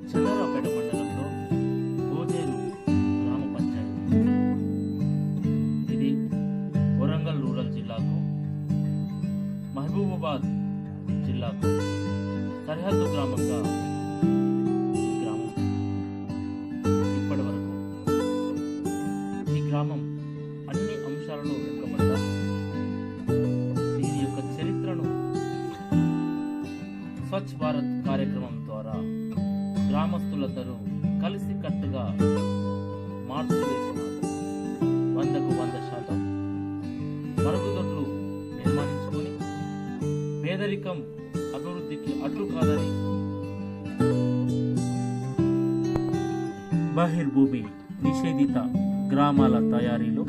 చంద్రరావుపేట మండలంలో గోజేరు గ్రామ పంచాయతీ ఇది వరంగల్ రూరల్ జిల్లాకు మహబూబాబాద్ జిల్లాకు సరిహద్దు గ్రామంగా ఈ గ్రామం ఇప్పటి వరకు ఈ గ్రామం అన్ని అంశాలలో వెనుకబడ్డ దీని యొక్క చరిత్రను స్వచ్ఛ భారత్ కార్యక్రమం ద్వారా గ్రామస్తులందరూ కలిసి కట్టుగా మార్చివేసినారు వందకు వంద శాతం మరుగుదొడ్లు నిర్మాణించుకొని పేదరికం అభివృద్ధికి అడ్డు కాదని బహిర్భూమి నిషేధిత గ్రామాల తయారీలో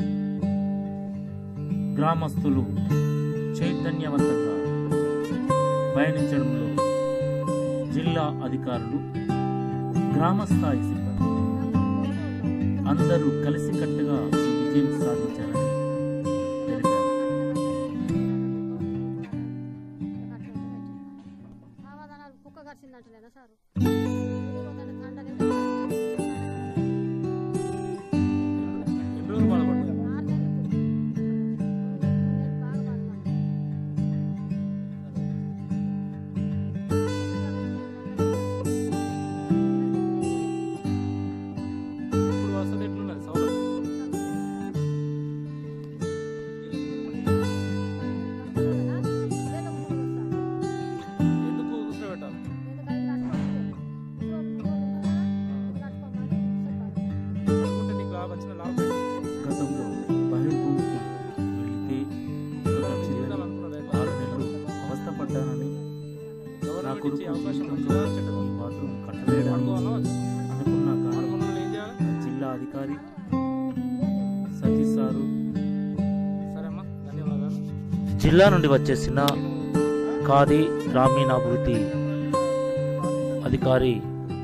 గ్రామస్తులు చైతన్యవంతంగా పయనించడంలో జిల్లా అధికారులు గ్రామస్థాయి సిబ్బంది అందరూ కలిసికట్టుగా ఈ విజయం సాధించారని తెలిపారు సమాధానాలు కుక్క కరిచిందంటలేనా సారు ఎన్ని రోజులు బాధపడ్డారు ఇప్పుడు వసతి ఎట్లున్నది సౌలభ్యం ఎందుకు కూర్చోబెట్టాలి అనుకుంటే నీకు లాభం వచ్చిన లాభం గతంలో బహిర్భూమికి వెళితే గత జీవితాలు చివరి అనుకున్నాడు ఆరు నెలలు అవస్థపడ్డానని నా గవర్నమెంట్ కొడుకు ఇచ్చే అవకాశం జీవితంలో వచ్చిందా చెడ్డదా? ఈ బాత్రూమ్ కట్టలేడని అనుకోవాలా అనుకున్నా కానీ అనుకున్న వాళ్ళు ఏం చేయాలి జిల్లా అధికారి సతీష్ సారు సరే అమ్మా ధన్యవాదాలు జిల్లా నుండి వచ్చేసిన ఖాదీ గ్రామీణాభివృద్ధి అధికారి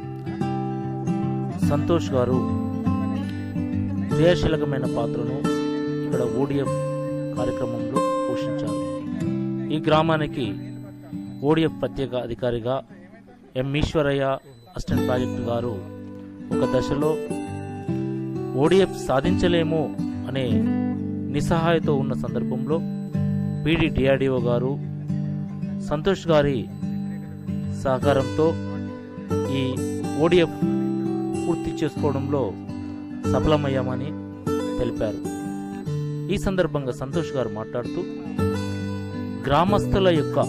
సంతోష్ గారు క్రియాశీలకమైన పాత్రను ఇక్కడ ఓడిఎఫ్ కార్యక్రమంలో పోషించారు ఈ గ్రామానికి ఓడిఎఫ్ ప్రత్యేక అధికారిగా ఎం ఈశ్వరయ్య అసిస్టెంట్ ప్రాజెక్టు గారు ఒక దశలో ఓడిఎఫ్ సాధించలేమో అనే నిస్సహాయతో ఉన్న సందర్భంలో పీడి డిఆర్డిఓ గారు సంతోష్ గారి సహకారంతో ఈ ఓడిఎఫ్ పూర్తి చేసుకోవడంలో సఫలమయ్యామని తెలిపారు ఈ సందర్భంగా సంతోష్ గారు మాట్లాడుతూ గ్రామస్తుల యొక్క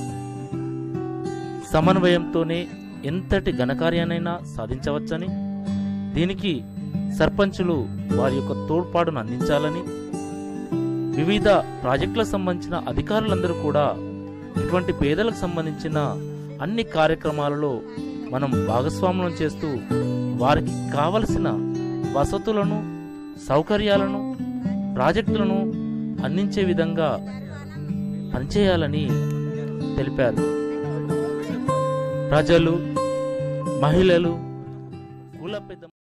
సమన్వయంతోనే ఎంతటి ఘనకార్యానైనా సాధించవచ్చని దీనికి సర్పంచులు వారి యొక్క తోడ్పాటును అందించాలని వివిధ ప్రాజెక్టులకు సంబంధించిన అధికారులందరూ కూడా ఇటువంటి పేదలకు సంబంధించిన అన్ని కార్యక్రమాలలో మనం భాగస్వామ్యం చేస్తూ వారికి కావలసిన వసతులను సౌకర్యాలను ప్రాజెక్టులను అందించే విధంగా పనిచేయాలని తెలిపారు ప్రజలు మహిళలు కుల పెద్ద